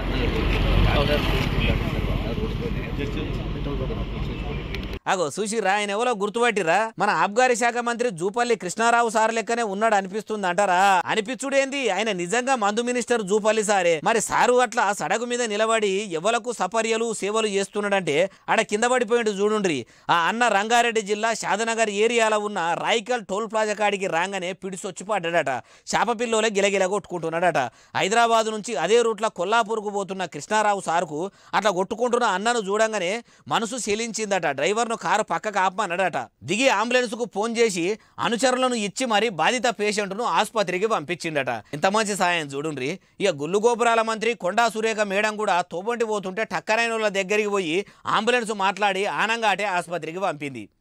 అగో చూసిరా ఆయన ఎవరో గుర్తుపట్టిరా మన ఆబ్గారి శాఖ మంత్రి జూపల్లి కృష్ణారావు సార్ లెక్కనే ఉన్నాడు అనిపిస్తుంది అంటారా అనిపించుడేంది ఆయన నిజంగా మందు మినిస్టర్ జూపల్లి సారే మరి సారు అట్లా సడకు మీద నిలబడి ఎవలకు సపర్యలు సేవలు చేస్తున్నాడంటే ఆడ కింద పడిపోయిండు చూడుండ్రి ఆ అన్న రంగారెడ్డి జిల్లా షాదనగర్ ఏరియాలో ఉన్న రాయికల్ టోల్ ప్లాజా కాడికి రాగానే పిడిసొచ్చి పడ్డాడట శాపపిల్లోలే గిలగిల కొట్టుకుంటున్నాడట హైదరాబాద్ నుంచి అదే రూట్లో కొల్లాపూర్కు పోతున్న కృష్ణారావు సార్కు అట్లా కొట్టుకుంటున్న అన్నను చూడంగానే మనసు శీలించిందట డ్రైవర్ను కారు పక్కకు ఆపమన్నాడట దిగి అంబులెన్స్కు ఫోన్ చేసి అనుచరులను ఇచ్చి మరీ బాధిత పేషెంట్ను ఆసుపత్రికి పంపించిండట ఇంత మంచి సాయం చూడుండ్రి ఇక గుల్లు గోపురాల మంత్రి కొండా సురేఖ మేడం కూడా తోబంటి పోతుంటే టక్కరైన వాళ్ళ దగ్గరికి పోయి అంబులెన్స్ మాట్లాడి ఆనంగాటే ఆసుపత్రికి పంపింది